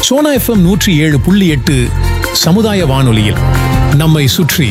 Sona FM நூற்றி ஏழு புள்ளி எட்டு சமுதாய வானொலியில் நம்மை சுற்றி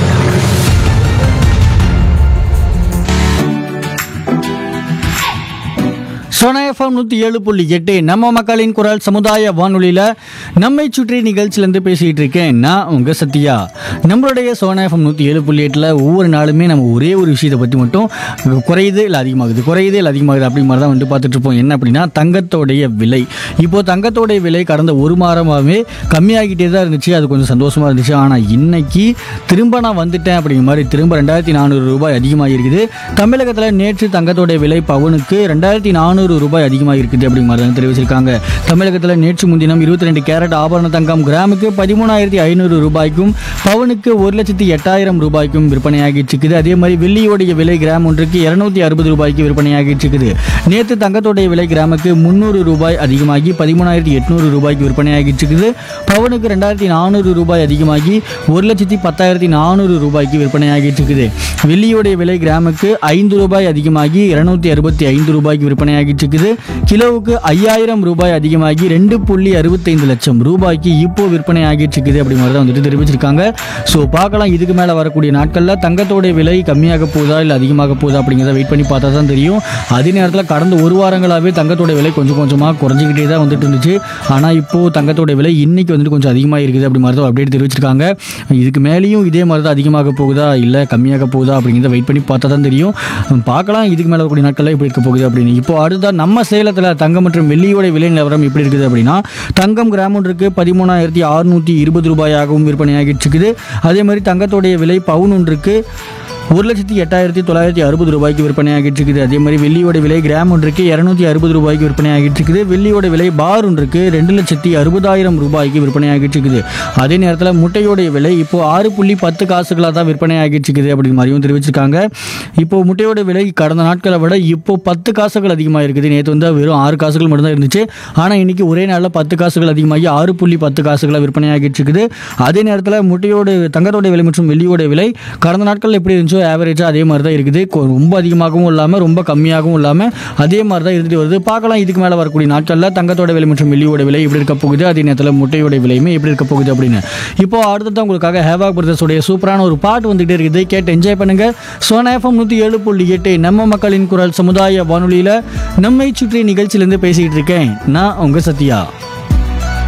சோனா எஃப்எம் நூற்றி ஏழு புள்ளி எட்டு நம்ம மக்களின் குரல் சமுதாய வானொலியில் நம்மை சுற்றி நிகழ்ச்சியிலேருந்து பேசிகிட்டு இருக்கேன் நான் உங்கள் சத்யா நம்மளுடைய சோனா எஃப்எம் நூற்றி ஏழு புள்ளி எட்டில் ஒவ்வொரு நாளுமே நம்ம ஒரே ஒரு விஷயத்தை பற்றி மட்டும் குறையுது இல்லை அதிகமாகுது குறையுது இல்லை அதிகமாகுது அப்படி மாதிரி தான் வந்து பார்த்துட்டு இருப்போம் என்ன அப்படின்னா தங்கத்தோடைய விலை இப்போது தங்கத்தோடைய விலை கடந்த ஒரு வாரமாகவே கம்மியாகிட்டே தான் இருந்துச்சு அது கொஞ்சம் சந்தோஷமாக இருந்துச்சு ஆனால் இன்னைக்கு திரும்ப நான் வந்துட்டேன் அப்படிங்கிற மாதிரி திரும்ப ரெண்டாயிரத்தி நானூறு ரூபாய் அதிகமாக இருக்குது தமிழகத்தில் நேற்று தங்கத்தோடைய விலை பவுனுக்கு ரெண்டாயிரத்தி நானூறு ரூபாய் அதிகமாக இருக்குது அப்படிங்கிற மாதிரி தான் தெரிவிச்சிருக்காங்க தமிழகத்தில் நேற்று முன்தினம் இருபத்தி ரெண்டு கேரட் ஆபரண தங்கம் கிராமுக்கு பதிமூணாயிரத்தி ஐநூறு ரூபாய்க்கும் பவுனுக்கு ஒரு லட்சத்தி எட்டாயிரம் ரூபாய்க்கும் விற்பனையாகிட்டு இருக்குது அதே மாதிரி வெள்ளியோடைய விலை கிராம் ஒன்றுக்கு இருநூத்தி அறுபது ரூபாய்க்கு விற்பனையாகிட்டு இருக்குது நேற்று தங்கத்தோடைய விலை கிராமுக்கு முந்நூறு ரூபாய் அதிகமாகி பதிமூணாயிரத்தி எட்நூறு ரூபாய்க்கு விற்பனையாகிட்டு இருக்குது பவுனுக்கு ரெண்டாயிரத்தி நானூறு ரூபாய் அதிகமாகி ஒரு லட்சத்தி பத்தாயிரத்தி நானூறு ரூபாய்க்கு விற்பனையாகிட்டு இருக்குது வெள்ளியோடைய விலை கிராமுக்கு ஐந்து ரூபாய் அதிகமாகி இருநூத்தி அறுபத்தி ஐந்து ரூபாய்க்கு விற்பனையாகிட்டு இருக்குது கிலோவுக்கு ஐயாயிரம் ரூபாய் அதிகமாகி ரெண்டு புள்ளி அறுபத்தைந்து லட்சம் ரூபாய்க்கு இப்போ விற்பனை ஆகிட்டு இருக்குது அப்படி மாதிரி தான் வந்துட்டு தெரிவிச்சிருக்காங்க ஸோ பார்க்கலாம் இதுக்கு மேலே வரக்கூடிய நாட்களில் தங்கத்தோடைய விலை கம்மியாக போகுதா இல்லை அதிகமாக போகுதா அப்படிங்கிறத வெயிட் பண்ணி பார்த்தா தான் தெரியும் அதே நேரத்தில் கடந்த ஒரு வாரங்களாகவே தங்கத்தோட விலை கொஞ்சம் கொஞ்சமாக குறைஞ்சிக்கிட்டே தான் வந்துட்டு இருந்துச்சு ஆனால் இப்போது தங்கத்தோட விலை இன்னைக்கு வந்துட்டு கொஞ்சம் அதிகமாக இருக்குது அப்படி மாதிரி தான் அப்டேட் தெரிவிச்சிருக்காங்க இதுக்கு மேலேயும் இதே மாதிரி தான் அதிகமாக போகுதா இல்லை கம்மியாக போகுதா அப்படிங்கிறத வெயிட் பண்ணி பார்த்தா தான் தெரியும் பார்க்கலாம் இதுக்கு மேலே வரக்கூடிய நாட்களில் எப்படி இருக்க போகுது அப்படின்னு இப்போ அடுத்த நம்ம சேலத்தில் தங்கம் மற்றும் வெள்ளியோட விலை நிலவரம் எப்படி இருக்குது அப்படின்னா தங்கம் கிராம் ஒன்றுக்கு பதிமூணாயிரத்தி அறுநூற்றி இருபது ரூபாயாகவும் விற்பனையாகிட்டு இருக்குது அதே மாதிரி தங்கத்தோடைய விலை பவுன் ஒன்றுக்கு ஒரு லட்சத்தி எட்டாயிரத்தி தொள்ளாயிரத்தி அறுபது ரூபாய்க்கு விற்பனையாகிட்டு இருக்குது அதே மாதிரி வெள்ளியோட விலை கிராம் ஒன்றுக்கு இரநூத்தி அறுபது ரூபாய்க்கு விற்பனையாகிட்டு இருக்குது வெள்ளியோட விலை பார் ஒன்றுக்கு ரெண்டு லட்சத்தி அறுபதாயிரம் ரூபாய்க்கு விற்பனையாகிட்டு இருக்குது அதே நேரத்தில் முட்டையோடைய விலை இப்போ ஆறு புள்ளி பத்து காசுகளாக தான் விற்பனையாகிட்டு இருக்குது அப்படிங்கிற மாதிரியும் தெரிவிச்சிருக்காங்க இப்போ முட்டையோட விலை கடந்த நாட்களை விட இப்போ பத்து காசுகள் அதிகமாக இருக்குது நேற்று வந்து வெறும் ஆறு காசுகள் மட்டும்தான் இருந்துச்சு ஆனால் இன்னைக்கு ஒரே நாளில் பத்து காசுகள் அதிகமாகி ஆறு புள்ளி பத்து காசுகளாக விற்பனையாகிட்டு இருக்குது அதே நேரத்தில் முட்டையோட தங்கத்தோட விலை மற்றும் வெள்ளியோட விலை கடந்த நாட்களில் எப்படி இருந்துச்சோ ஆவரேஜாக அதே மாதிரி தான் இருக்குது கொ- ரொம்ப அதிகமாகவும் இல்லாமல் ரொம்ப கம்மியாகவும் இல்லாமல் அதே மாதிரி தான் இருந்துட்டு வருது பார்க்கலாம் இதுக்கு மேலே வரக்கூடிய நாட்களில் தங்கத்தோட விலை மற்றும் வெள்ளியோட விலை எப்படி இருக்க போகுது அதே நேரத்தில் முட்டையோட விலையுமே எப்படி இருக்க போகுது அப்படின்னு இப்போ அடுத்தது உங்களுக்காக ஹேவாக் பிரதர்ஸோடைய சூப்பரான ஒரு பாட்டு வந்துகிட்டே இருக்குது கேட்டு என்ஜாய் பண்ணுங்க சோனா எஃப்எம் நூற்றி ஏழு புள்ளி எட்டு நம்ம மக்களின் குரல் சமுதாய வானொலியில் நம்மை சுற்றி நிகழ்ச்சியிலேருந்து பேசிக்கிட்டு இருக்கேன் நான் உங்கள் சத்யா